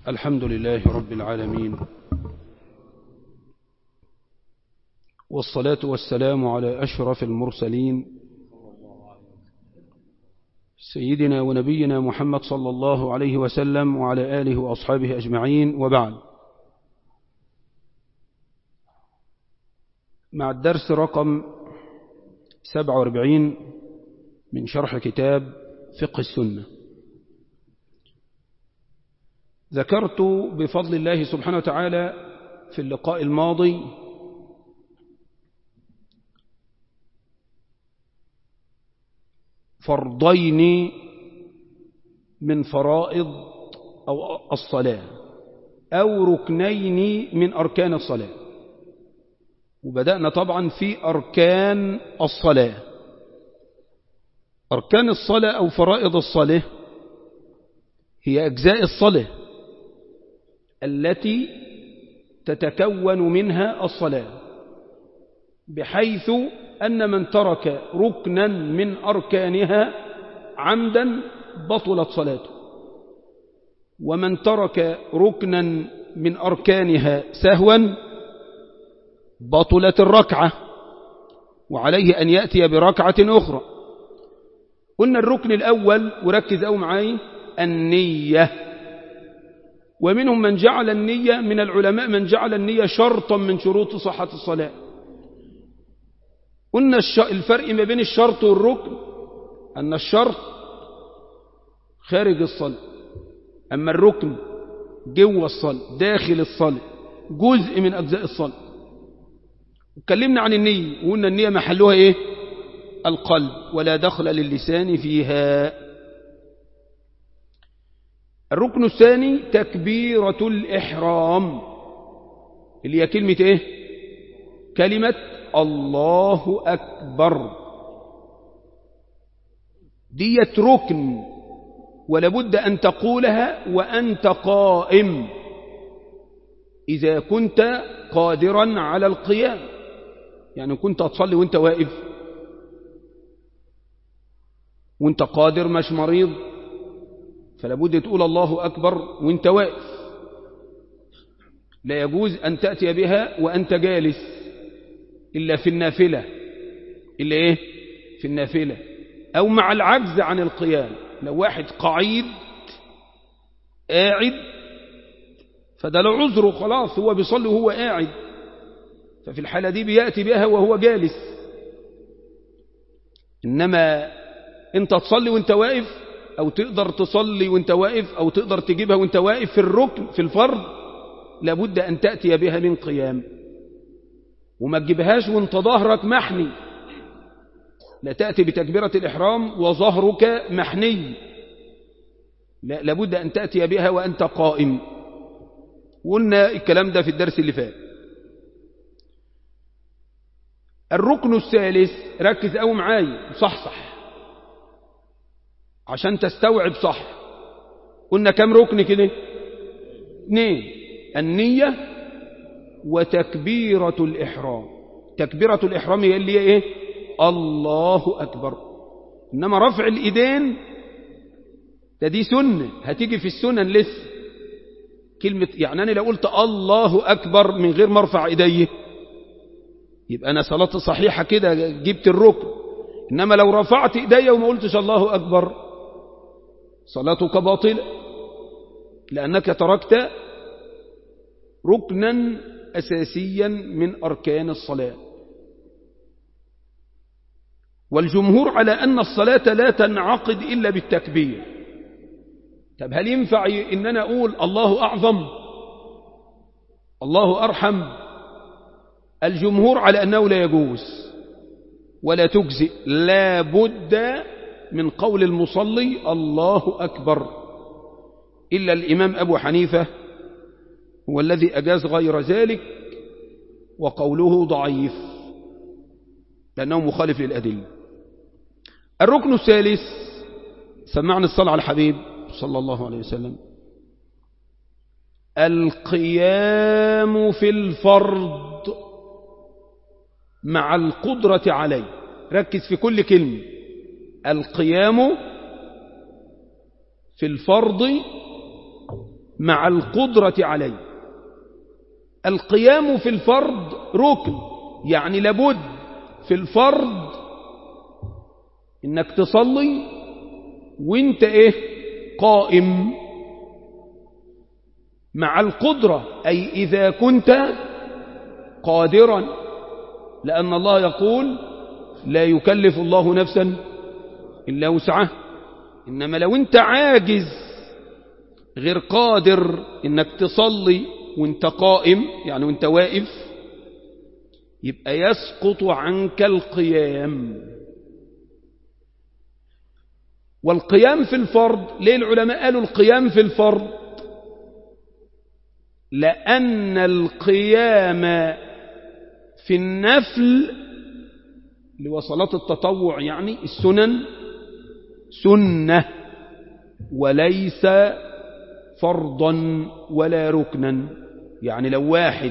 الحمد لله رب العالمين والصلاة والسلام على أشرف المرسلين سيدنا ونبينا محمد صلى الله عليه وسلم وعلى آله وأصحابه أجمعين وبعد مع الدرس رقم 47 من شرح كتاب فقه السنة ذكرت بفضل الله سبحانه وتعالى في اللقاء الماضي فرضين من فرائض أو الصلاة أو ركنين من أركان الصلاة وبدأنا طبعا في أركان الصلاة أركان الصلاة أو فرائض الصلاة هي أجزاء الصلاة التي تتكون منها الصلاة بحيث أن من ترك ركنا من أركانها عمدا بطلت صلاته ومن ترك ركنا من أركانها سهوا بطلت الركعة وعليه أن يأتي بركعة أخرى قلنا الركن الأول وركز أو معي النية ومنهم من جعل النية من العلماء من جعل النية شرطا من شروط صحة الصلاة قلنا الفرق ما بين الشرط والركن أن الشرط خارج الصلاة أما الركن جوه الصلاة داخل الصلاة جزء من أجزاء الصلاة اتكلمنا عن النية وقلنا النية محلها إيه القلب ولا دخل للسان فيها الركن الثاني تكبيرة الإحرام اللي هي كلمة إيه كلمة الله أكبر ديت ركن ولابد أن تقولها وأنت قائم إذا كنت قادرا على القيام يعني كنت تصلي وانت واقف وانت قادر مش مريض فلابد تقول الله أكبر وانت واقف لا يجوز أن تأتي بها وأنت جالس إلا في النافلة إلا إيه في النافلة أو مع العجز عن القيام لو واحد قعيد قاعد فده له عذره خلاص هو بيصلي وهو قاعد ففي الحالة دي بيأتي بها وهو جالس إنما أنت تصلي وانت واقف أو تقدر تصلي وانت واقف أو تقدر تجيبها وانت واقف في الركن في الفرض لابد أن تأتي بها من قيام وما تجيبهاش وانت ظهرك محني لا تأتي بتكبيرة الإحرام وظهرك محني لا لابد أن تأتي بها وأنت قائم قلنا الكلام ده في الدرس اللي فات الركن الثالث ركز أو معاي صح صح عشان تستوعب صح قلنا كم ركن كده اثنين النية وتكبيرة الإحرام تكبيرة الإحرام هي اللي إيه الله أكبر إنما رفع الإيدين ده دي سنة هتيجي في السنن لسه كلمة يعني أنا لو قلت الله أكبر من غير ما ارفع إيديه يبقى أنا صلاتي صحيحة كده جبت الركن إنما لو رفعت إيدي وما قلتش الله أكبر صلاتك باطلة لأنك تركت ركنا أساسيا من أركان الصلاة والجمهور على أن الصلاة لا تنعقد إلا بالتكبير طب هل ينفع إن أنا أقول الله أعظم الله أرحم الجمهور على أنه لا يجوز ولا تجزئ لا بد من قول المصلي الله أكبر إلا الإمام أبو حنيفة هو الذي أجاز غير ذلك وقوله ضعيف لأنه مخالف للأدلة الركن الثالث سمعنا الصلاة على الحبيب صلى الله عليه وسلم القيام في الفرض مع القدرة عليه ركز في كل كلمة القيام في الفرض مع القدرة عليه القيام في الفرض ركن يعني لابد في الفرض انك تصلي وانت ايه قائم مع القدرة أي إذا كنت قادرا لأن الله يقول لا يكلف الله نفسا إلا وسعه إنما لو أنت عاجز غير قادر إنك تصلي وانت قائم يعني وانت واقف يبقى يسقط عنك القيام والقيام في الفرض ليه العلماء قالوا القيام في الفرض لأن القيام في النفل لوصلات التطوع يعني السنن سنة وليس فرضا ولا ركنا يعني لو واحد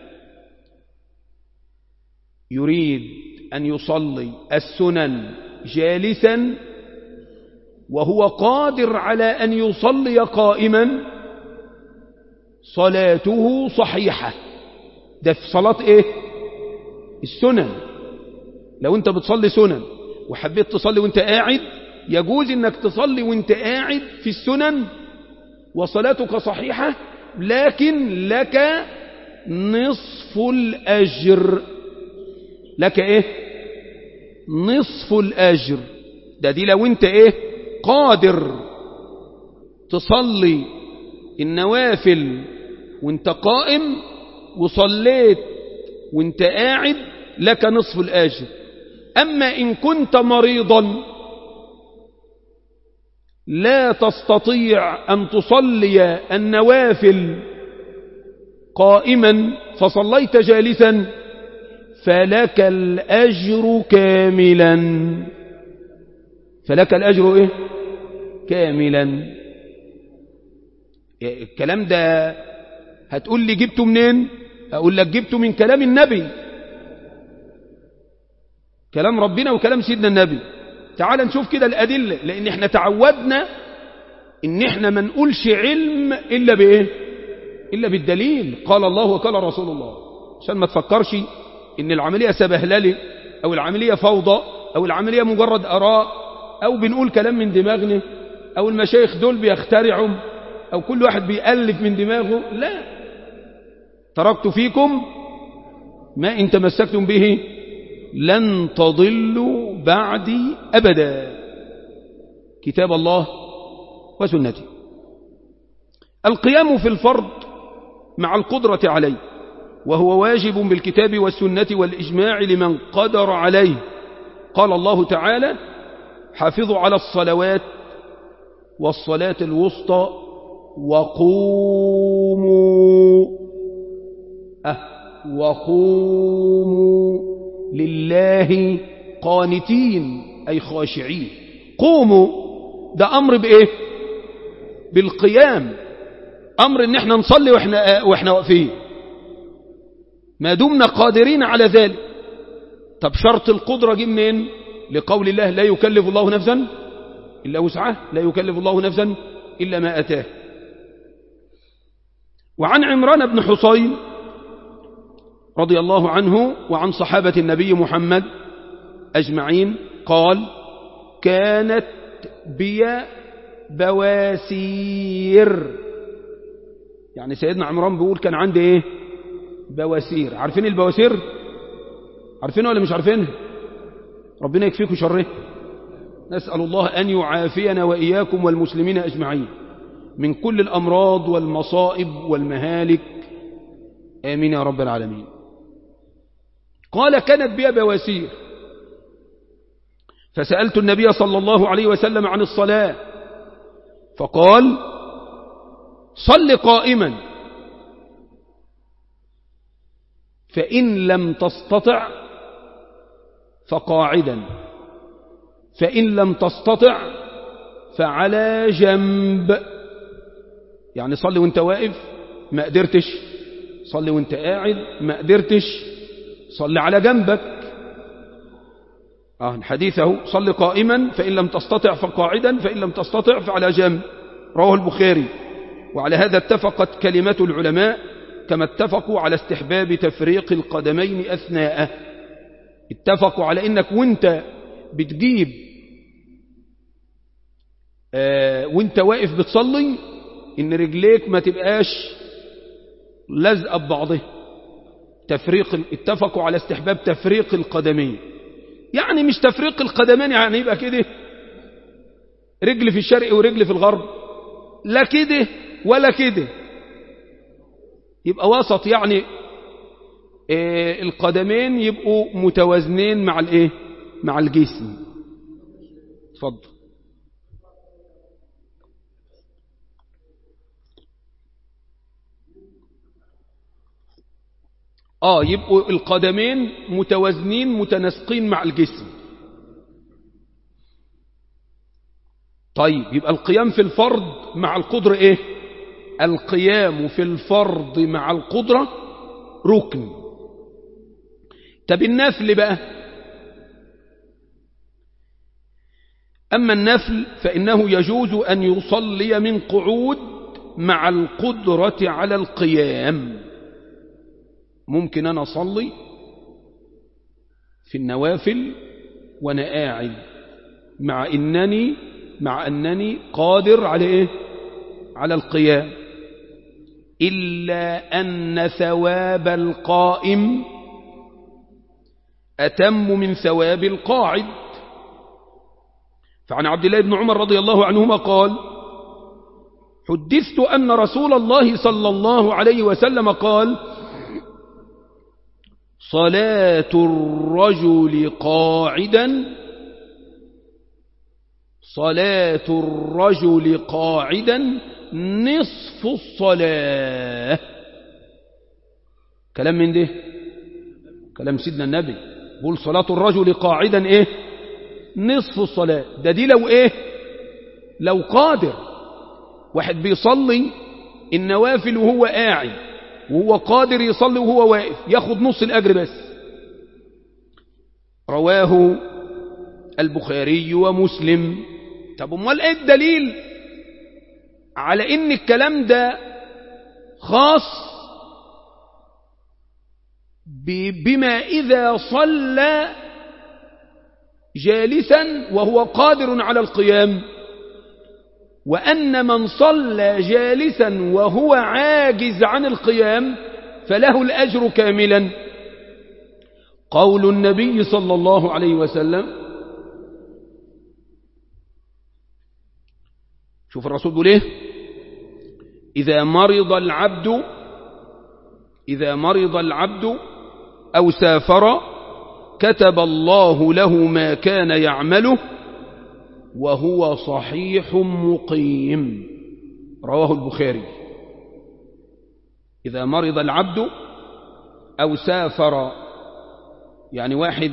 يريد أن يصلي السنن جالسا وهو قادر على أن يصلي قائما صلاته صحيحة ده في صلاة ايه السنن لو انت بتصلي سنن وحبيت تصلي وانت قاعد يجوز انك تصلي وانت قاعد في السنن وصلاتك صحيحة لكن لك نصف الأجر لك ايه نصف الأجر ده دي لو انت ايه قادر تصلي النوافل وانت قائم وصليت وانت قاعد لك نصف الآجر أما إن كنت مريضا لا تستطيع أن تصلي النوافل قائما فصليت جالسا فلك الأجر كاملا فلك الأجر إيه كاملا الكلام ده هتقول لي جبته منين أقول لك جبته من كلام النبي كلام ربنا وكلام سيدنا النبي تعال نشوف كده الأدلة لأن احنا تعودنا ان احنا ما نقولش علم إلا بإيه إلا بالدليل قال الله وقال رسول الله عشان ما تفكرش ان العملية سبهللة أو العملية فوضى أو العملية مجرد أراء أو بنقول كلام من دماغنا أو المشايخ دول بيخترعوا أو كل واحد بيألف من دماغه لا تركت فيكم ما إن تمسكتم به لن تضلوا بعدي أبدا كتاب الله وسنته القيام في الفرض مع القدرة عليه وهو واجب بالكتاب والسنة والإجماع لمن قدر عليه قال الله تعالى حافظوا على الصلوات والصلاة الوسطى وقوموا أه وقوموا لله قانتين أي خاشعين قوموا ده أمر بإيه بالقيام أمر إن احنا نصلي وإحنا, وإحنا واقفين ما دمنا قادرين على ذلك طب شرط القدرة جه منين لقول الله لا يكلف الله نفسا إلا وسعه لا يكلف الله نفسا إلا ما أتاه وعن عمران بن حصين رضي الله عنه وعن صحابة النبي محمد أجمعين قال كانت بي بواسير يعني سيدنا عمران بيقول كان عندي ايه بواسير عارفين البواسير عارفين ولا مش عارفين ربنا يكفيكم شره نسأل الله أن يعافينا وإياكم والمسلمين أجمعين من كل الأمراض والمصائب والمهالك آمين يا رب العالمين قال كانت بي بواسير فسألت النبي صلى الله عليه وسلم عن الصلاة فقال صل قائما فإن لم تستطع فقاعدا فإن لم تستطع فعلى جنب يعني صلي وانت واقف ما قدرتش صلي وانت قاعد ما قدرتش صلي على جنبك آه حديثه صلي قائما فإن لم تستطع فقاعدا فإن لم تستطع فعلى جنب رواه البخاري وعلى هذا اتفقت كلمة العلماء كما اتفقوا على استحباب تفريق القدمين أثناء اتفقوا على إنك وانت بتجيب آه وانت واقف بتصلي إن رجليك ما تبقاش لازقة ببعضها تفريق اتفقوا على استحباب تفريق القدمين يعني مش تفريق القدمين يعني يبقى كده رجل في الشرق ورجل في الغرب لا كده ولا كده يبقى وسط يعني إيه القدمين يبقوا متوازنين مع الايه مع الجسم اتفضل اه يبقوا القدمين متوازنين متناسقين مع الجسم طيب يبقى القيام في الفرض مع القدرة ايه القيام في الفرض مع القدرة ركن طب النفل بقى أما النفل فإنه يجوز أن يصلي من قعود مع القدرة على القيام ممكن أنا أصلي في النوافل وأنا قاعد مع إنني مع أنني قادر على إيه على القيام إلا أن ثواب القائم أتم من ثواب القاعد فعن عبد الله بن عمر رضي الله عنهما قال حدثت أن رسول الله صلى الله عليه وسلم قال صلاة الرجل قاعدا صلاة الرجل قاعدا نصف الصلاة كلام من ده كلام سيدنا النبي بقول صلاة الرجل قاعدا ايه نصف الصلاة ده دي لو ايه لو قادر واحد بيصلي النوافل وهو قاعد وهو قادر يصلي وهو واقف ياخد نص الأجر بس رواه البخاري ومسلم طب امال ايه الدليل على ان الكلام ده خاص بما إذا صلى جالسا وهو قادر على القيام وأن من صلى جالسا وهو عاجز عن القيام فله الأجر كاملا قول النبي صلى الله عليه وسلم شوف الرسول بيقول ايه إذا مرض العبد إذا مرض العبد أو سافر كتب الله له ما كان يعمله وهو صحيح مقيم رواه البخاري إذا مرض العبد أو سافر يعني واحد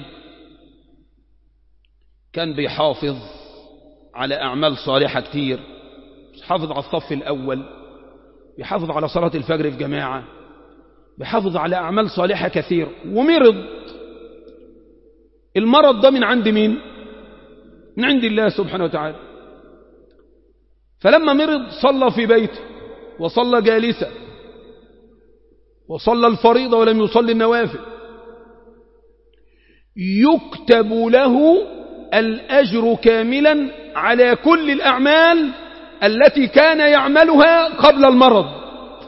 كان بيحافظ على أعمال صالحة كتير بيحافظ على الصف الأول بيحافظ على صلاة الفجر في جماعة بيحافظ على أعمال صالحة كثير ومرض المرض ده من عند مين من عند الله سبحانه وتعالى فلما مرض صلى في بيته وصلى جالسا وصلى الفريضة ولم يصلي النوافل يكتب له الأجر كاملا على كل الأعمال التي كان يعملها قبل المرض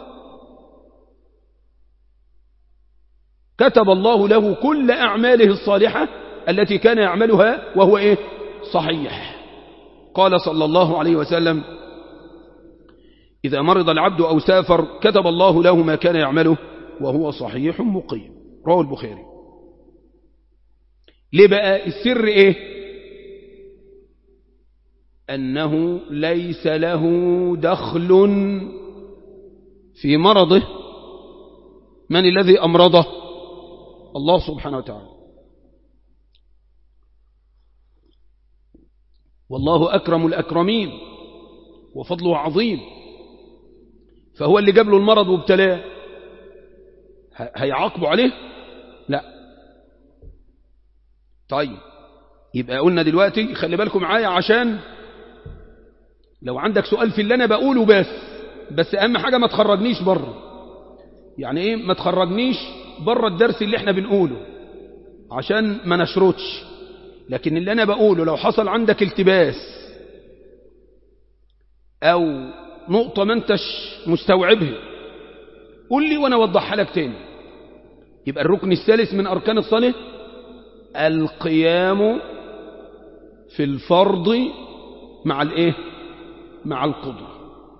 كتب الله له كل أعماله الصالحة التي كان يعملها وهو إيه صحيح قال صلى الله عليه وسلم إذا مرض العبد أو سافر كتب الله له ما كان يعمله وهو صحيح مقيم رواه البخاري ليه بقى السر إيه أنه ليس له دخل في مرضه من الذي أمرضه الله سبحانه وتعالى والله أكرم الأكرمين وفضله عظيم فهو اللي جاب له المرض وابتلاه هيعاقبه عليه لا طيب يبقى قلنا دلوقتي خلي بالكم معايا عشان لو عندك سؤال في اللي أنا بقوله بس بس أهم حاجة ما تخرجنيش بره يعني إيه ما تخرجنيش بره الدرس اللي احنا بنقوله عشان ما نشرطش لكن اللي أنا بقوله لو حصل عندك التباس أو نقطة ما انتش مستوعبها قول لي وأنا أوضحها لك تاني يبقى الركن الثالث من أركان الصلاة القيام في الفرض مع الايه مع القدرة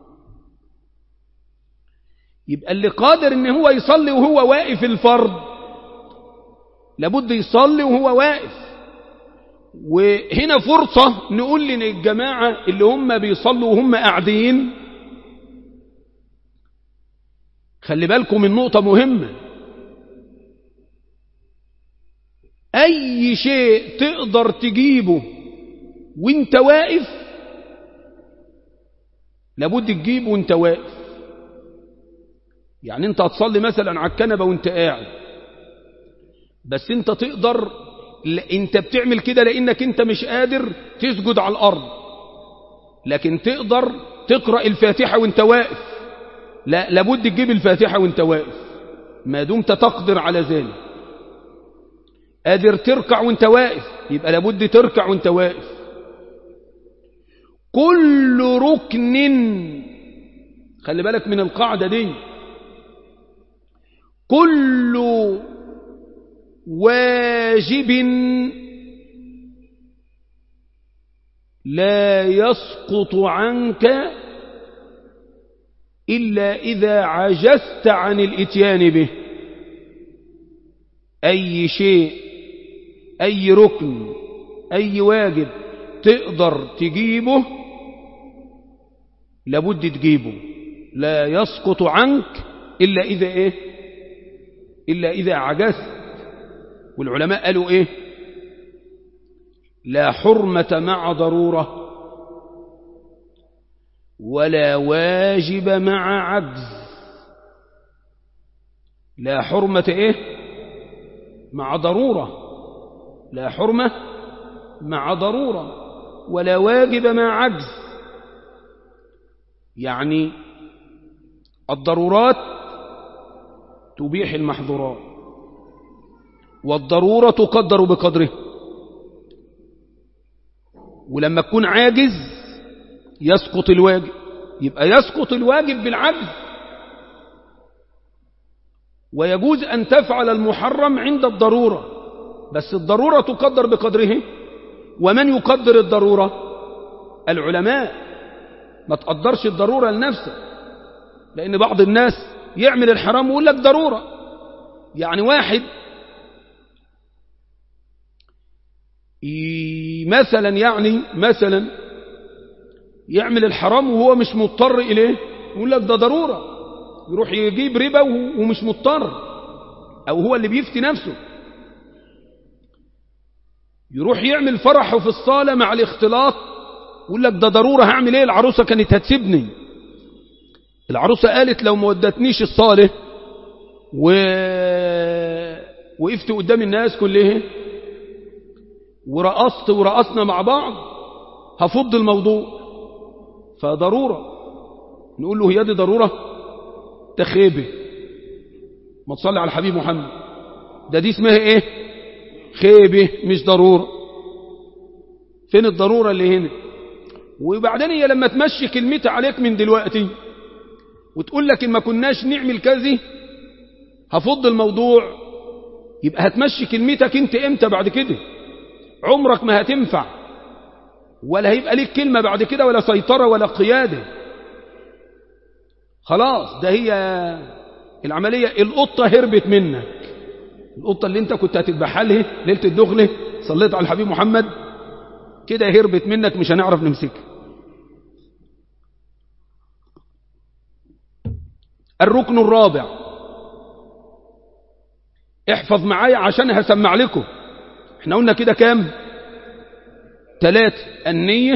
يبقى اللي قادر ان هو يصلي وهو واقف الفرض لابد يصلي وهو واقف وهنا فرصة نقول لنا الجماعة اللي هم بيصلوا وهم قاعدين خلي بالكم من نقطة مهمة أي شيء تقدر تجيبه وانت واقف لابد تجيبه وانت واقف يعني انت هتصلي مثلا على الكنبة وانت قاعد بس انت تقدر انت بتعمل كده لانك انت مش قادر تسجد على الارض لكن تقدر تقرأ الفاتحة وانت واقف لا لابد تجيب الفاتحة وانت واقف ما دمت تقدر على ذلك قادر تركع وانت واقف يبقى لابد تركع وانت واقف كل ركن خلي بالك من القاعدة دي كل واجب لا يسقط عنك إلا إذا عجزت عن الاتيان به أي شيء أي ركن أي واجب تقدر تجيبه لابد تجيبه لا يسقط عنك إلا إذا إيه إلا إذا عجزت والعلماء قالوا إيه لا حرمة مع ضرورة ولا واجب مع عجز لا حرمة إيه مع ضرورة لا حرمة مع ضرورة ولا واجب مع عجز يعني الضرورات تبيح المحظورات والضرورة تقدر بقدره ولما تكون عاجز يسقط الواجب يبقى يسقط الواجب بالعجز ويجوز أن تفعل المحرم عند الضرورة بس الضرورة تقدر بقدره ومن يقدر الضرورة العلماء ما تقدرش الضرورة لنفسك لأن بعض الناس يعمل الحرام ويقول لك ضرورة يعني واحد مثلا يعني مثلا يعمل الحرام وهو مش مضطر إليه يقول لك ده ضرورة يروح يجيب ربا ومش مضطر أو هو اللي بيفتي نفسه يروح يعمل فرحه في الصالة مع الاختلاط يقول لك ده ضرورة هعمل ايه العروسة كانت هتسيبني العروسة قالت لو ما ودتنيش الصالة و... وقفت قدام الناس كلها ورقصت ورقصنا مع بعض هفض الموضوع فضرورة نقول له هي دي ضرورة تخيبه ما تصلي على الحبيب محمد ده دي اسمها ايه خيبه مش ضرورة فين الضرورة اللي هنا وبعدين هي لما تمشي كلمتها عليك من دلوقتي وتقول لك إن ما كناش نعمل كذا هفض الموضوع يبقى هتمشي كلمتك انت امتى بعد كده عمرك ما هتنفع ولا هيبقى ليك كلمة بعد كده ولا سيطرة ولا قيادة خلاص ده هي العملية القطة هربت منك القطة اللي انت كنت هتذبحها لها ليلة الدخلة صليت على الحبيب محمد كده هربت منك مش هنعرف نمسكها الركن الرابع احفظ معايا عشان هسمع لكم احنا قلنا كده كام ثلاثة النية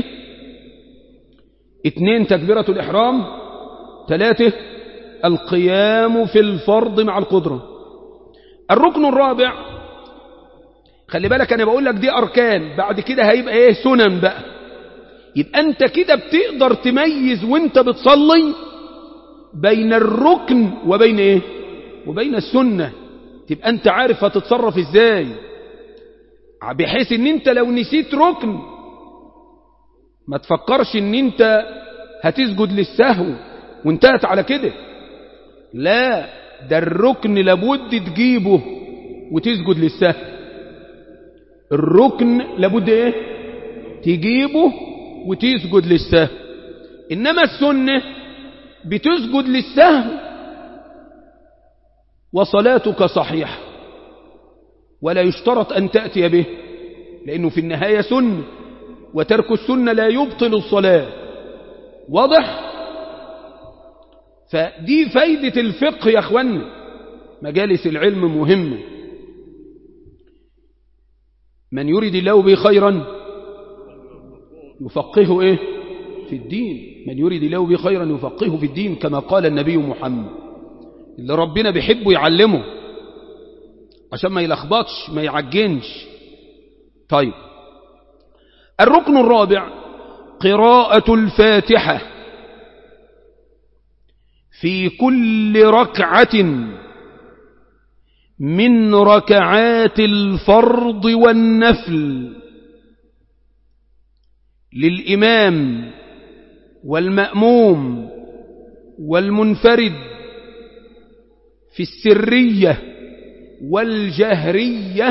اثنين تكبيرة الإحرام ثلاثة القيام في الفرض مع القدرة الركن الرابع خلي بالك أنا بقول لك دي أركان بعد كده هيبقى إيه سنن بقى يبقى أنت كده بتقدر تميز وانت بتصلي بين الركن وبين ايه وبين السنة تبقى انت عارف هتتصرف ازاي بحيث ان انت لو نسيت ركن ما تفكرش ان انت هتسجد للسهو وانتهت على كده لا ده الركن لابد تجيبه وتسجد للسهو الركن لابد ايه تجيبه وتسجد للسهو انما السنة بتسجد للسهو وصلاتك صحيحة ولا يشترط أن تأتي به لأنه في النهاية سنة وترك السنة لا يبطل الصلاة واضح فدي فايدة الفقه يا أخوانا مجالس العلم مهمة من يريد الله به خيرا يفقهه إيه في الدين من يريد الله به خيرا يفقهه في الدين كما قال النبي محمد اللي ربنا بيحبه يعلمه عشان ما يلخبطش ما يعجنش طيب الركن الرابع قراءة الفاتحة في كل ركعة من ركعات الفرض والنفل للإمام والمأموم والمنفرد في السرية والجهرية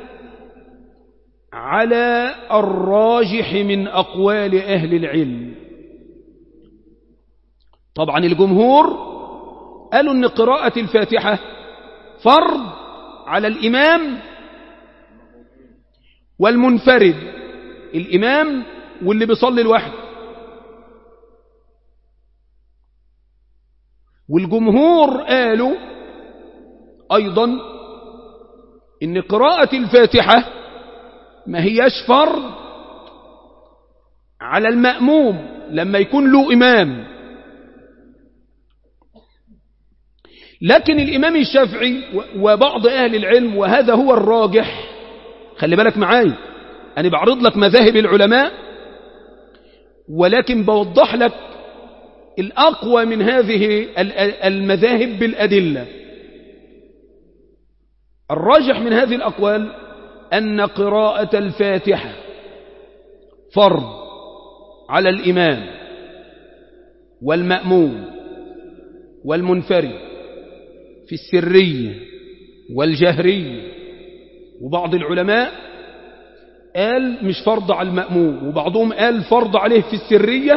على الراجح من أقوال أهل العلم طبعا الجمهور قالوا أن قراءة الفاتحة فرض على الإمام والمنفرد الإمام واللي بيصلي لوحده والجمهور قالوا أيضا إن قراءة الفاتحة ما هياش فرض على المأموم لما يكون له إمام لكن الإمام الشافعي وبعض أهل العلم وهذا هو الراجح خلي بالك معاي أنا بعرض لك مذاهب العلماء ولكن بوضح لك الأقوى من هذه المذاهب بالأدلة الراجح من هذه الأقوال أن قراءة الفاتحة فرض على الإمام والمأموم والمنفرد في السرية والجهرية وبعض العلماء قال مش فرض على المأموم وبعضهم قال فرض عليه في السرية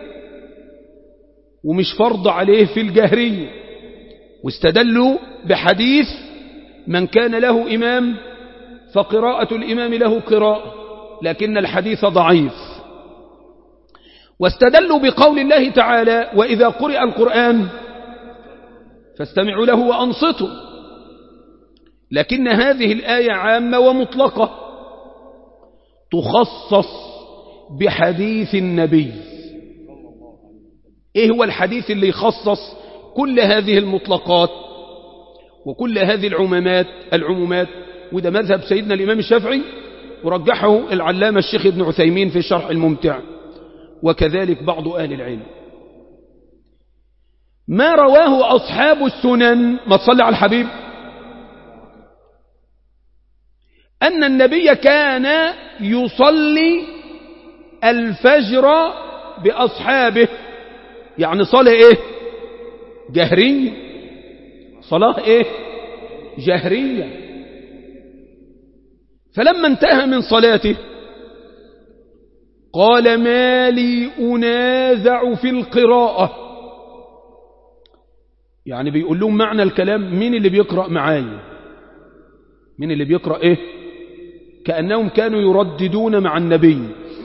ومش فرض عليه في الجهرية واستدلوا بحديث من كان له إمام فقراءة الإمام له قراءة لكن الحديث ضعيف واستدلوا بقول الله تعالى وإذا قرئ القرآن فاستمعوا له وأنصتوا لكن هذه الآية عامة ومطلقة تخصص بحديث النبي ايه هو الحديث اللي يخصص كل هذه المطلقات وكل هذه العمومات العمومات وده مذهب سيدنا الإمام الشافعي ورجحه العلامة الشيخ ابن عثيمين في الشرح الممتع وكذلك بعض أهل العلم ما رواه أصحاب السنن ما تصلي على الحبيب أن النبي كان يصلي الفجر بأصحابه يعني صلاة إيه جهرية صلاة إيه جهرية فلما انتهى من صلاته قال ما لي أنازع في القراءة يعني بيقول لهم معنى الكلام مين اللي بيقرأ معايا مين اللي بيقرأ إيه كأنهم كانوا يرددون مع النبي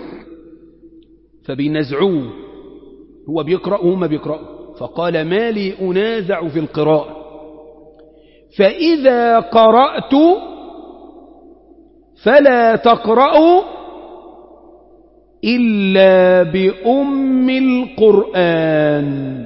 فبينزعوه هو بيقرأ وهم بيقرأوا فقال ما لي أنازع في القراءة فإذا قرأت فلا تقرأوا إلا بأم القرآن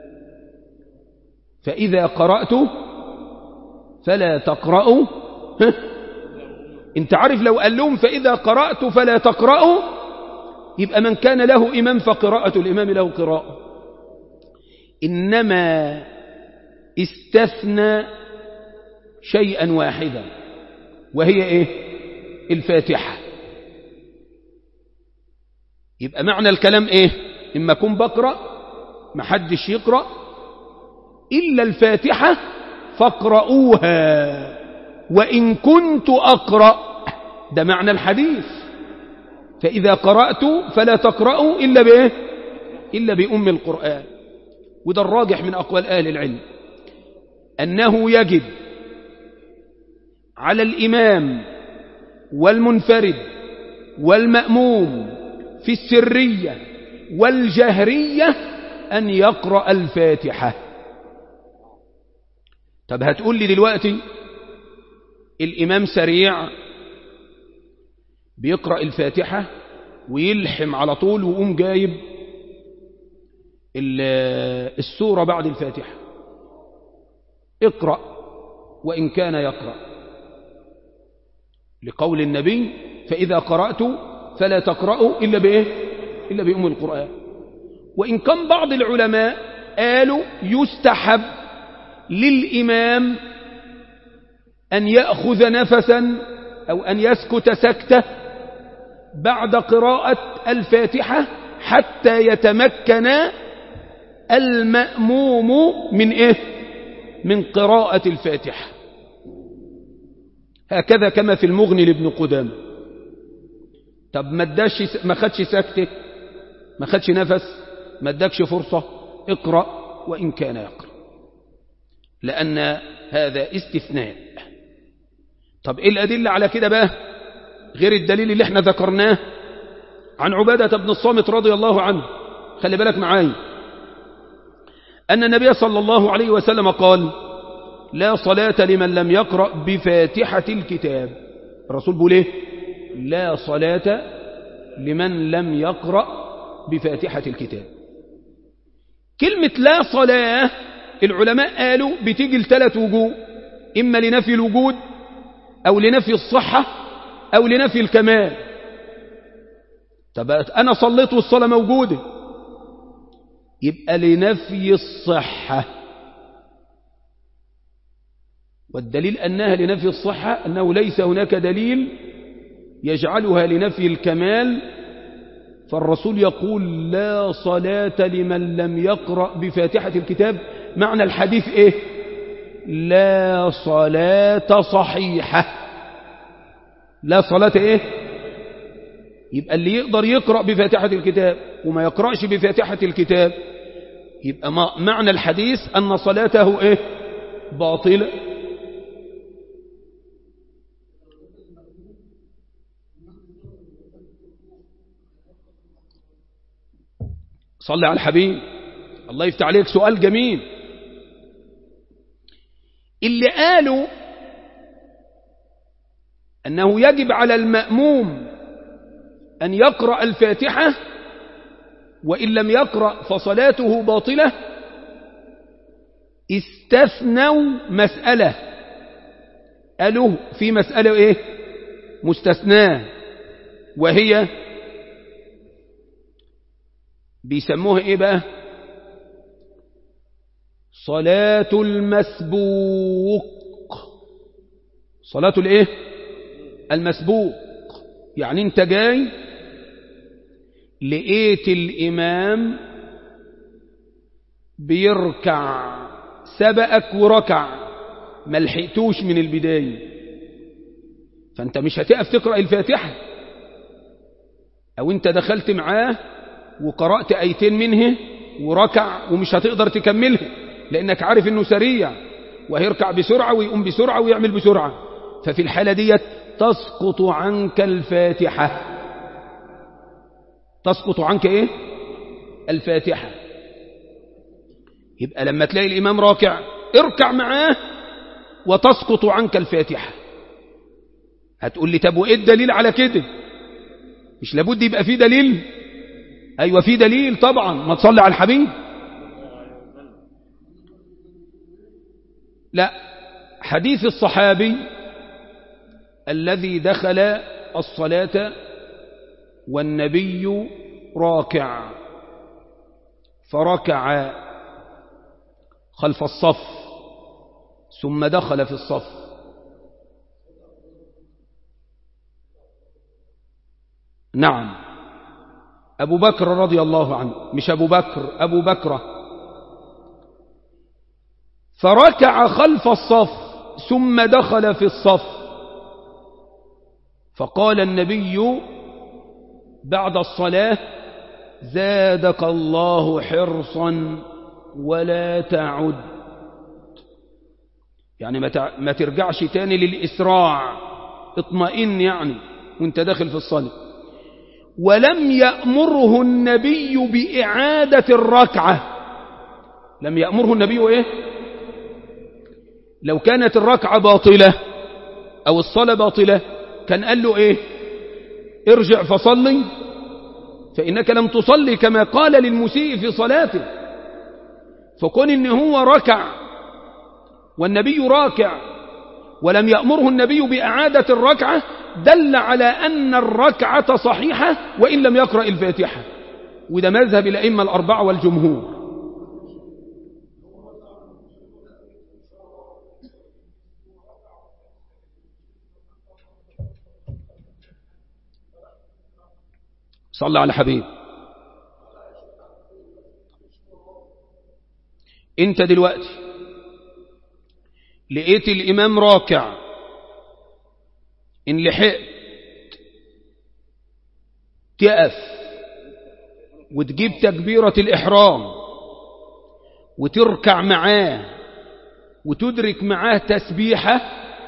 فإذا قرأت فلا تقرأوا انت عارف لو قال لهم فإذا قرأت فلا تقرأوا يبقى من كان له إمام فقراءة الإمام له قراءة إنما استثنى شيئا واحدا وهي إيه الفاتحة يبقى معنى الكلام إيه إما كن بقرأ ما حدش يقرأ إلا الفاتحة فاقرؤوها وإن كنت أقرأ ده معنى الحديث فإذا قرأت فلا تقرأوا إلا بإيه إلا بأم القرآن وده الراجح من أقوال أهل العلم أنه يجب على الإمام والمنفرد والمأموم في السرية والجهرية أن يقرأ الفاتحة طب هتقول لي دلوقتي الإمام سريع بيقرأ الفاتحة ويلحم على طول ويقوم جايب السورة بعد الفاتحة اقرأ وإن كان يقرأ لقول النبي فإذا قرأت فلا تقرأوا إلا بإيه إلا بأم القرآن وإن كان بعض العلماء قالوا يستحب للإمام أن يأخذ نفسا أو أن يسكت سكتة بعد قراءة الفاتحة حتى يتمكن المأموم من إيه من قراءة الفاتحة هكذا كما في المغني لابن قدام طب ما اداش ما خدش سكته ما خدش نفس ما ادكش فرصة اقرأ وإن كان يقرأ لأن هذا استثناء طب ايه الأدلة على كده بقى غير الدليل اللي احنا ذكرناه عن عبادة بن الصامت رضي الله عنه خلي بالك معاي أن النبي صلى الله عليه وسلم قال لا صلاة لمن لم يقرأ بفاتحة الكتاب الرسول بيقول ايه لا صلاة لمن لم يقرأ بفاتحة الكتاب كلمة لا صلاة العلماء قالوا بتيجي لثلاث وجوه إما لنفي الوجود أو لنفي الصحة أو لنفي الكمال طب أنا صليت والصلاة موجودة يبقى لنفي الصحة والدليل أنها لنفي الصحة أنه ليس هناك دليل يجعلها لنفي الكمال فالرسول يقول لا صلاة لمن لم يقرأ بفاتحة الكتاب معنى الحديث إيه لا صلاة صحيحة لا صلاة إيه يبقى اللي يقدر يقرأ بفاتحة الكتاب وما يقرأش بفاتحة الكتاب يبقى معنى الحديث أن صلاته إيه باطلة صلي على الحبيب الله يفتح عليك سؤال جميل اللي قالوا أنه يجب على المأموم أن يقرأ الفاتحة وإن لم يقرأ فصلاته باطلة استثنوا مسألة قالوا في مسألة إيه مستثناة وهي بيسموها إيه بقى صلاة المسبوق صلاة الإيه المسبوق يعني انت جاي لقيت الإمام بيركع سبقك وركع ما لحقتوش من البداية فانت مش هتقف تقرأ الفاتحة او انت دخلت معاه وقرأت ايتين منه وركع ومش هتقدر تكملها لانك عارف انه سريع وهيركع بسرعة ويقوم بسرعة ويعمل بسرعة ففي الحالة ديت تسقط عنك الفاتحة تسقط عنك ايه الفاتحة يبقى لما تلاقي الإمام راكع اركع معاه وتسقط عنك الفاتحة هتقول لي طب وايه الدليل على كده مش لابد يبقى في دليل ايوه في دليل طبعا ما تصلي على الحبيب لا حديث الصحابي الذي دخل الصلاة والنبي راكع فركع خلف الصف ثم دخل في الصف نعم أبو بكر رضي الله عنه مش أبو بكر أبو بكرة فركع خلف الصف ثم دخل في الصف فقال النبي بعد الصلاة زادك الله حرصا ولا تعد يعني ما ترجعش تاني للإسراع اطمئن يعني وانت داخل في الصلاة ولم يأمره النبي بإعادة الركعة لم يأمره النبي إيه لو كانت الركعة باطلة أو الصلاة باطلة كان قال له إيه ارجع فصلي فإنك لم تصلي كما قال للمسيء في صلاته فكون إن هو ركع والنبي راكع ولم يأمره النبي بإعادة الركعة دل على أن الركعة صحيحة وإن لم يقرأ الفاتحة وده مذهب الأئمة الأربعة والجمهور صلى على حبيب انت دلوقتي لقيت الإمام راكع إن لحقت تقف وتجيب تكبيرة الإحرام وتركع معاه وتدرك معاه تسبيحة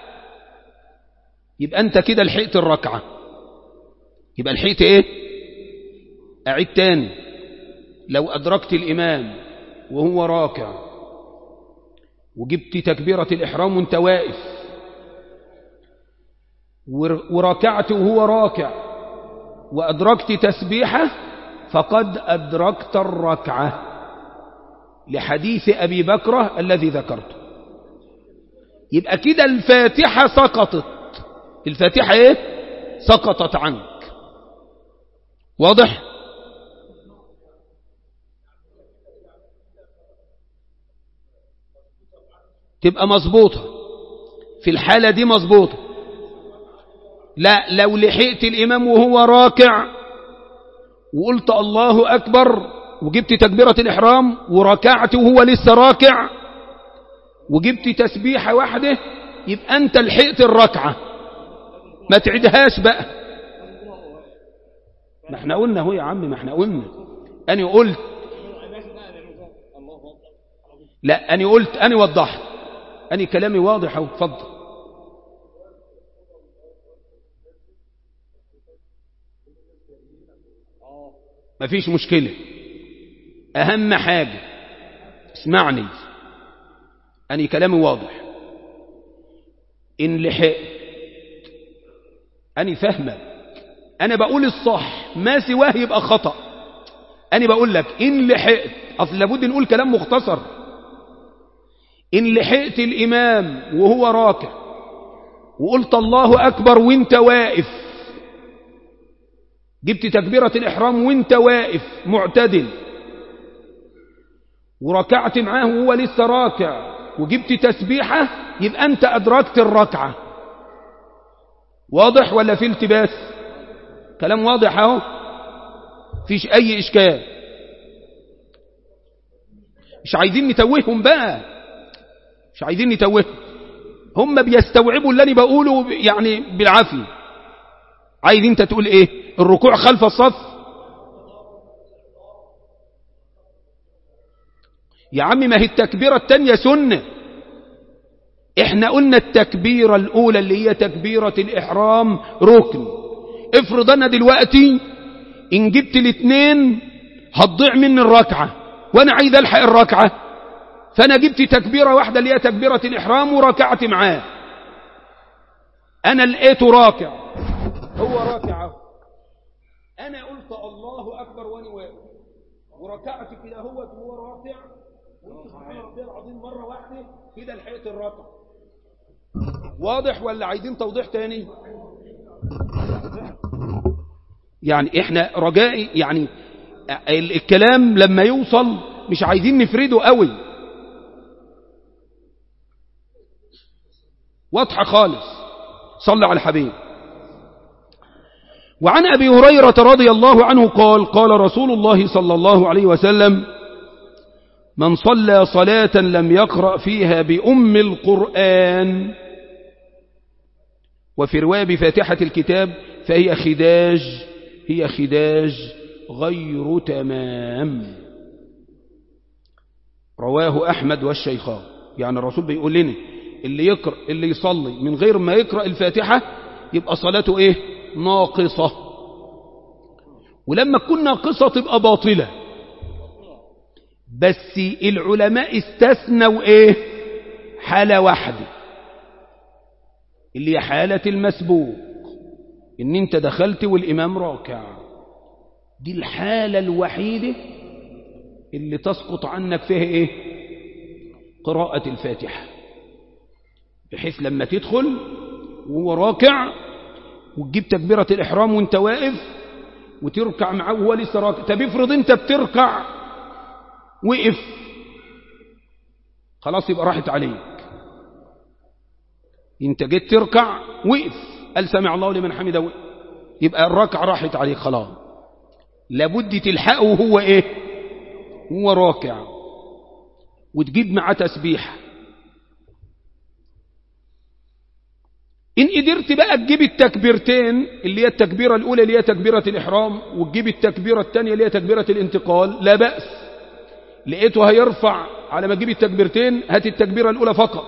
يبقى أنت كده لحقت الركعة يبقى لحقت إيه أعيد تاني لو أدركت الإمام وهو راكع وجبت تكبيرة الإحرام وانت واقف وركعت وهو راكع وأدركت تسبيحة فقد أدركت الركعة لحديث أبي بكرة الذي ذكرته يبقى كده الفاتحة سقطت الفاتحة ايه سقطت عنك واضح تبقى مظبوطة في الحالة دي مظبوطة لا لو لحقت الإمام وهو راكع وقلت الله أكبر وجبت تكبيرة الإحرام وركعت وهو لسه راكع وجبت تسبيحة واحدة يبقى أنت لحقت الركعة ما تعدهاش بقى ما احنا قلنا هو يا عم ما احنا قلنا أنا قلت لا أنا قلت أنا وضحت أنا كلامي واضح وتفضل مفيش مشكلة أهم حاجة اسمعني أنا كلامي واضح إن لحقت أنا فهمك أنا بقول الصح ما سواه يبقى خطأ أنا بقول لك إن لحقت أصل لابد نقول كلام مختصر إن لحقت الإمام وهو راكع وقلت الله أكبر وانت واقف جبت تكبيرة الإحرام وانت واقف معتدل وركعت معاه وهو لسه راكع وجبت تسبيحة يبقى أنت أدركت الركعة واضح ولا في التباس كلام واضح اهو فيش أي إشكال مش عايزين نتوههم بقى مش عايزين نتوههم هم بيستوعبوا اللي أنا بقوله يعني بالعافية عايز انت تقول ايه الركوع خلف الصف يا عم ما هي التكبيرة التانية سنة احنا قلنا التكبيرة الاولى اللي هي تكبيرة الاحرام ركن افرض انا دلوقتي ان جبت الاثنين هتضيع مني الركعة وانا عايز الحق الركعة فانا جبت تكبيرة واحدة اللي هي تكبيرة الاحرام وركعت معاه انا لقيته راكع هو راكع انا قلت الله اكبر وانا واقف وركعت كده هو وهو راكع وقلت سبحان ربي العظيم مره واحده كده لحقت الركعه واضح ولا عايزين توضيح تاني يعني احنا رجائي يعني الكلام لما يوصل مش عايزين نفرده قوي واضحة خالص صلى على الحبيب وعن أبي هريرة رضي الله عنه قال قال رسول الله صلى الله عليه وسلم من صلى صلاة لم يقرأ فيها بأم القرآن وفي رواية بفاتحة الكتاب فهي خداج هي خداج غير تمام رواه أحمد والشيخان يعني الرسول بيقول لنا اللي يقرأ اللي يصلي من غير ما يقرأ الفاتحة يبقى صلاته ايه ناقصة ولما تكون ناقصة تبقى باطلة بس العلماء استثنوا ايه حالة واحدة اللي هي حالة المسبوق ان انت دخلت والامام راكع دي الحالة الوحيدة اللي تسقط عنك فيها ايه قراءة الفاتحة بحيث لما تدخل وهو راكع وتجيب تكبيرة الإحرام وانت واقف وتركع معه وهو لسه راكع طب افرض انت بتركع وقف خلاص يبقى راحت عليك انت جيت تركع وقف قال سمع الله لمن حمده وقف يبقى الركعة راحت عليك خلاص لابد تلحقه وهو ايه هو راكع وتجيب معاه تسبيح إن قدرت بقى تجيب التكبيرتين اللي هي التكبيرة الأولى اللي هي تكبيرة الإحرام وتجيب التكبيرة الثانية اللي هي تكبيرة الانتقال لا بأس لقيته هيرفع على ما تجيب التكبيرتين هات التكبيرة الأولى فقط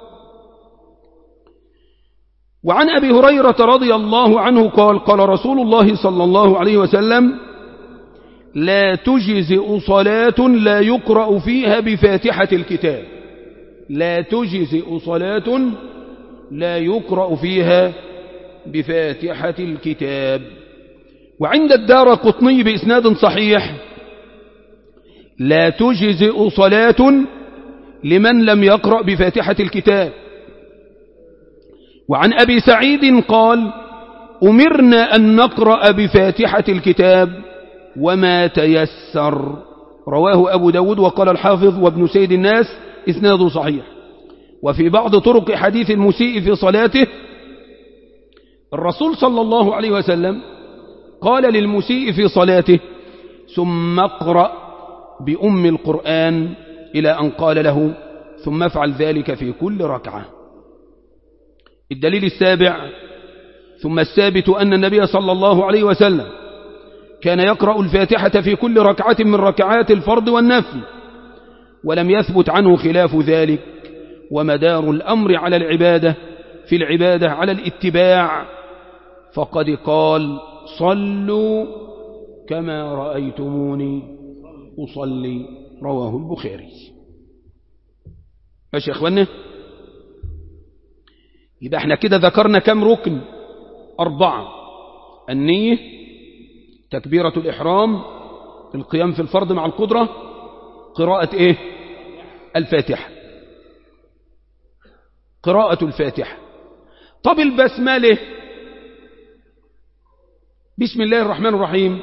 وعن أبي هريرة رضي الله عنه قال قال رسول الله صلى الله عليه وسلم لا تجزئ صلاة لا يقرأ فيها بفاتحة الكتاب لا تجزئ صلاة لا يقرأ فيها بفاتحة الكتاب وعند الدار قطني بإسناد صحيح لا تجزئ صلاة لمن لم يقرأ بفاتحة الكتاب وعن أبي سعيد قال أمرنا أن نقرأ بفاتحة الكتاب وما تيسر رواه أبو داود وقال الحافظ وابن سيد الناس إسناد صحيح وفي بعض طرق حديث المسيء في صلاته الرسول صلى الله عليه وسلم قال للمسيء في صلاته ثم اقرأ بأم القرآن إلى أن قال له ثم افعل ذلك في كل ركعة الدليل السابع ثم الثابت أن النبي صلى الله عليه وسلم كان يقرأ الفاتحة في كل ركعة من ركعات الفرض والنفل ولم يثبت عنه خلاف ذلك ومدار الأمر على العبادة في العبادة على الاتباع فقد قال صلوا كما رأيتموني أصلي رواه البخاري ماشي يا أخوانا يبقى احنا كده ذكرنا كم ركن أربعة النية تكبيرة الإحرام القيام في الفرض مع القدرة قراءة ايه الفاتحة قراءة الفاتحة طب البسملة بسم الله الرحمن الرحيم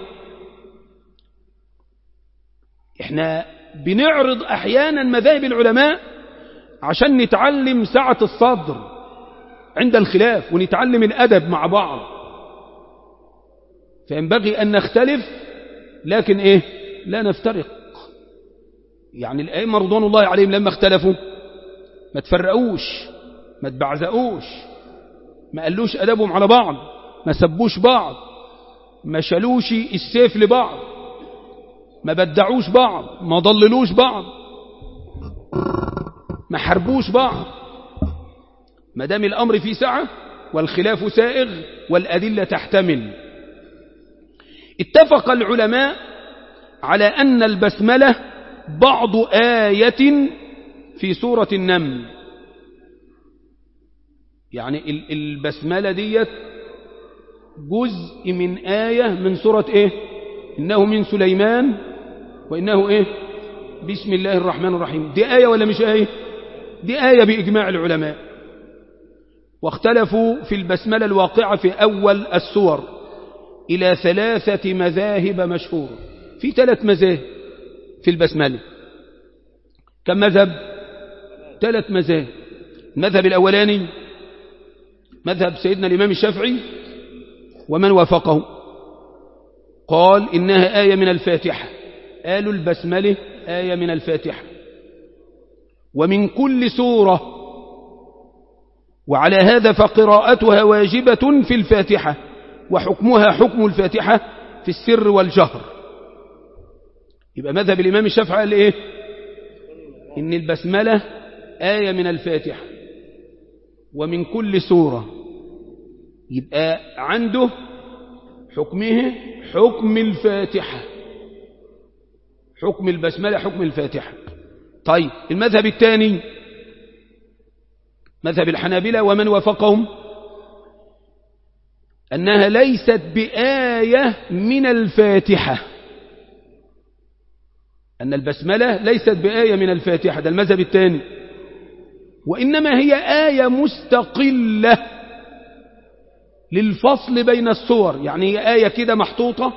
احنا بنعرض احيانا مذاهب العلماء عشان نتعلم سعة الصدر عند الخلاف ونتعلم الأدب مع بعض فينبغي أن نختلف لكن إيه لا نفترق يعني الأئمة رضوان الله عليهم لما اختلفوا ما تفرقوش ما تبعزقوش ما قالوش أدبهم على بعض ما سبوش بعض ما شالوش السيف لبعض ما بدعوش بعض ما ضللوش بعض ما حربوش بعض ما دام الأمر في سعة والخلاف سائغ والأدلة تحتمل اتفق العلماء على أن البسملة بعض آية في سورة النمل يعني البسملة ديت جزء من آية من سورة إيه إنه من سليمان وإنه إيه بسم الله الرحمن الرحيم دي آية ولا مش آية دي آية بإجماع العلماء واختلفوا في البسملة الواقعة في أول السور إلى ثلاثة مذاهب مشهورة في ثلاث مذاهب في البسملة كم مذهب ثلاث مذاهب المذهب الأولاني مذهب سيدنا الإمام الشافعي ومن وافقه قال إنها آية من الفاتحة قالوا البسملة آية من الفاتحة ومن كل سورة وعلى هذا فقراءتها واجبة في الفاتحة وحكمها حكم الفاتحة في السر والجهر يبقى مذهب الإمام الشافعي قال إيه إن البسملة آية من الفاتحة ومن كل سورة يبقى عنده حكمه حكم الفاتحة حكم البسملة حكم الفاتحة طيب المذهب الثاني مذهب الحنابلة ومن وافقهم أنها ليست بآية من الفاتحة أن البسملة ليست بآية من الفاتحة ده المذهب الثاني وإنما هي آية مستقلة للفصل بين الصور يعني هي آية كده محطوطة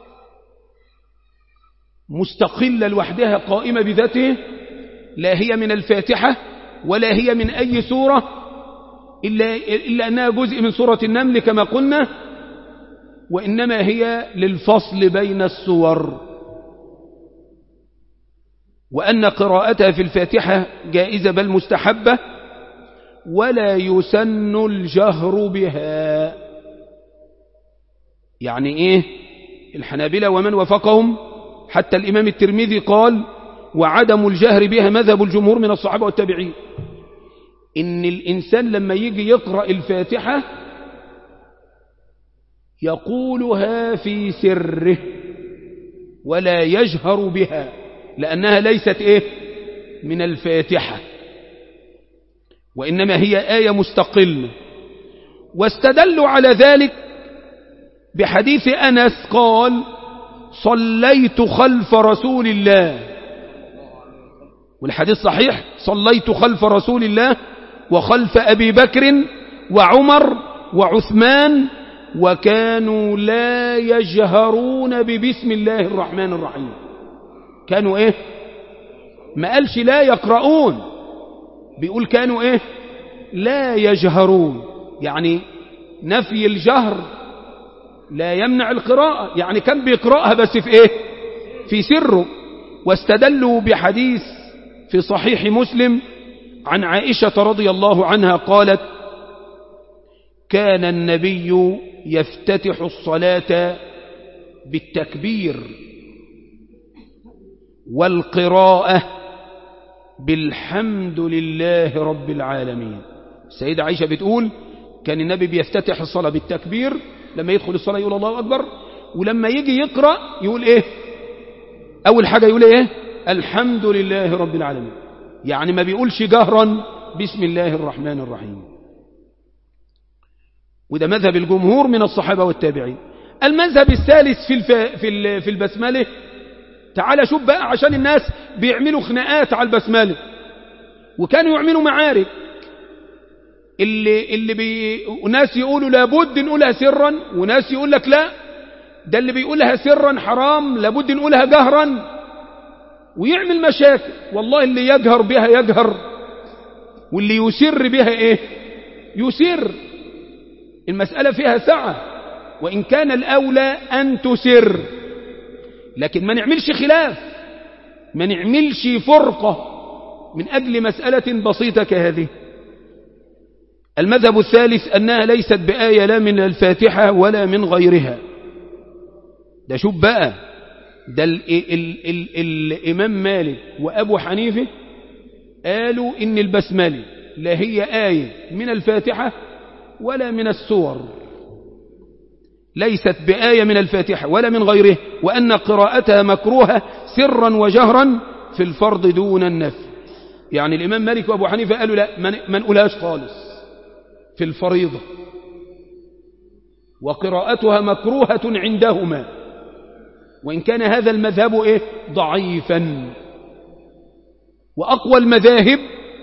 مستقلة لوحدها قائمة بذاته لا هي من الفاتحة ولا هي من أي سورة إلا, إلا أنها جزء من سورة النمل كما قلنا وإنما هي للفصل بين السور وأن قراءتها في الفاتحة جائزة بل مستحبة ولا يسن الجهر بها يعني إيه الحنابلة ومن وفقهم حتى الإمام الترمذي قال وعدم الجهر بها مذهب الجمهور من الصحابة والتابعين إن الإنسان لما يجي يقرأ الفاتحة يقولها في سره ولا يجهر بها لأنها ليست إيه من الفاتحة وإنما هي آية مستقلة واستدلوا على ذلك بحديث أنس قال صليت خلف رسول الله والحديث صحيح صليت خلف رسول الله وخلف أبي بكر وعمر وعثمان وكانوا لا يجهرون ببسم الله الرحمن الرحيم كانوا ايه ما قالش لا يقرؤون بيقول كانوا ايه لا يجهرون يعني نفي الجهر لا يمنع القراءة يعني كان بيقرأها بس في ايه في سره واستدلوا بحديث في صحيح مسلم عن عائشة رضي الله عنها قالت كان النبي يفتتح الصلاة بالتكبير والقراءة بالحمد لله رب العالمين السيدة عائشة بتقول كان النبي بيفتتح الصلاة بالتكبير لما يدخل الصلاة يقول الله أكبر ولما يجي يقرأ يقول إيه أول حاجة يقول إيه الحمد لله رب العالمين يعني ما بيقولش جهرا بسم الله الرحمن الرحيم وده مذهب الجمهور من الصحابة والتابعين المذهب الثالث في الف... في في البسمله تعال شوف بقى عشان الناس بيعملوا خناقات على البسمله وكانوا يعملوا معارك اللي اللي بي... ناس يقولوا لابد نقولها سرا وناس يقول لك لا ده اللي بيقولها سرا حرام لابد نقولها جهرا ويعمل مشاكل والله اللي يجهر بها يجهر واللي يسر بها ايه يسر المسألة فيها سعة وإن كان الأولى أن تسر لكن ما نعملش خلاف ما نعملش فرقة من أجل مسألة بسيطة كهذه المذهب الثالث أنها ليست بآية لا من الفاتحة ولا من غيرها ده شوف بقى ده ال ال ال ال الإمام مالك وأبو حنيفة قالوا إن البسملة لا هي آية من الفاتحة ولا من السور ليست بآية من الفاتحة ولا من غيره وأن قراءتها مكروهة سرا وجهرا في الفرض دون النفي يعني الإمام مالك وأبو حنيفة قالوا لا ما نقولهاش خالص في الفريضة وقراءتها مكروهة عندهما وإن كان هذا المذهب إيه ضعيفا وأقوى المذاهب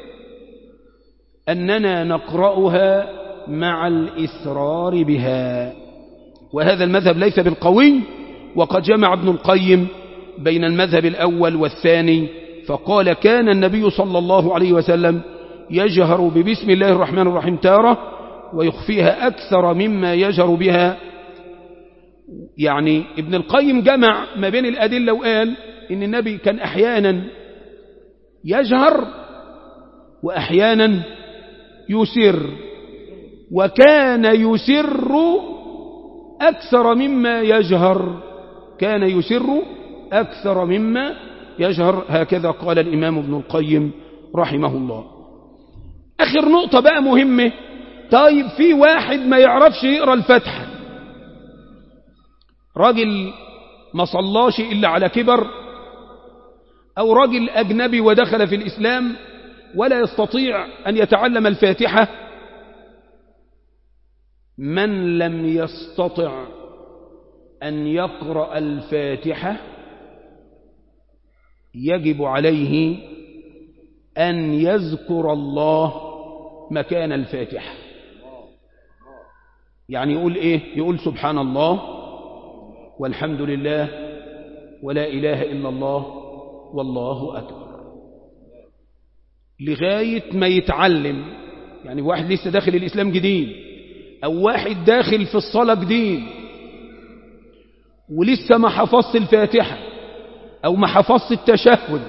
أننا نقرأها مع الإسرار بها وهذا المذهب ليس بالقوي وقد جمع ابن القيم بين المذهب الأول والثاني فقال كان النبي صلى الله عليه وسلم يجهر ببسم الله الرحمن الرحيم تارة ويخفيها أكثر مما يجهر بها يعني ابن القيم جمع ما بين الأدلة وقال إن النبي كان أحيانا يجهر وأحيانا يسر وكان يسر أكثر مما يجهر كان يسر أكثر مما يجهر هكذا قال الإمام ابن القيم رحمه الله آخر نقطة بقى مهمة طيب في واحد ما يعرفش يقرأ الفتحة راجل ما صلاش إلا على كبر أو راجل أجنبي ودخل في الإسلام ولا يستطيع أن يتعلم الفاتحة من لم يستطع أن يقرأ الفاتحة يجب عليه أن يذكر الله مكان الفاتحة يعني يقول إيه يقول سبحان الله والحمد لله ولا إله إلا الله والله أكبر لغاية ما يتعلم يعني واحد لسه داخل الإسلام جديد أو واحد داخل في الصلاة جديد ولسه ما حفظت الفاتحة أو ما حفظت التشهد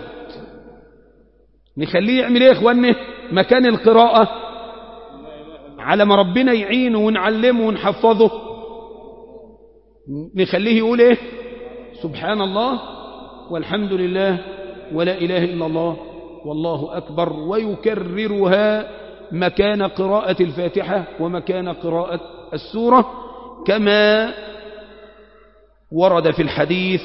نخليه يعمل ايه يا اخواني مكان القراءة على ما ربنا يعينه ونعلمه ونحفظه نخليه يقول ايه سبحان الله والحمد لله ولا إله إلا الله والله أكبر ويكررها مكان قراءة الفاتحة ومكان قراءة السورة كما ورد في الحديث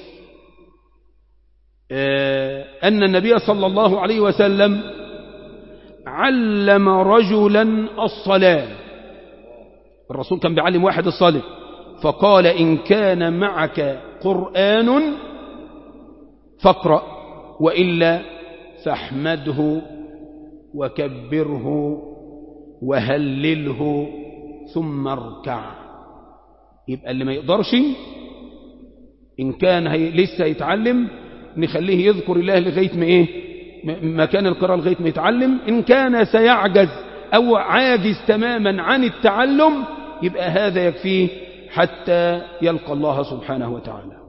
أن النبي صلى الله عليه وسلم علم رجلا الصلاة الرسول كان بيعلم واحد الصلاة فقال إن كان معك قرآن فاقرأ وإلا فاحمده وكبره وهلله ثم اركع يبقى اللي ما يقدرش إن كان هي لسه يتعلم نخليه يذكر الله لغاية ما إيه مكان القراءة لغاية ما يتعلم إن كان سيعجز أو عاجز تماما عن التعلم يبقى هذا يكفيه حتى يلقى الله سبحانه وتعالى